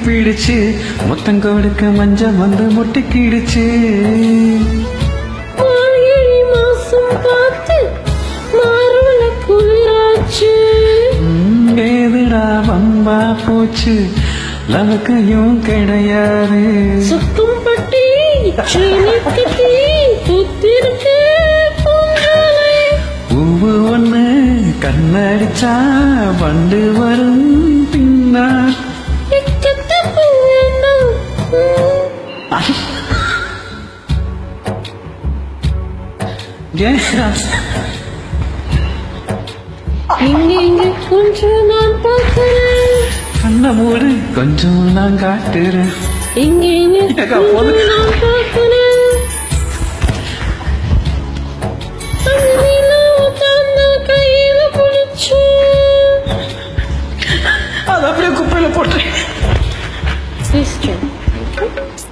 பிடிச்சு மொத்தம் கொடுக்க மஞ்சள் வந்து முட்டிக்கிடுச்சு மார்கழி மாசம் பார்த்து மாறுல குளிராச்சு ம், ஏதுடா வம்பா போச்சு லவக்கையும் கிடையாது சுத்தம் பட்டி சீனி கட்டி புத்திருக்கு பூங்காலை பூவு ஒண்ணு கண்ணடிச்சா வண்டு வரும் பின்னா எக்கத்த பூவேண்டும் இங்க இங்க கொஞ்சம் நான் பார்க்கிறேன் கண்ண மூடு கொஞ்சம் நான் காட்டுறேன் இங்க இங்க ஏக்கா, போது. கொஞ்சம் நான் பார்க்கிறேன் அந்த நிலாவை தந்த கையில பிடிச்சேன் அது அப்படியே குப்பையில போட்டேன் Please check. Okay.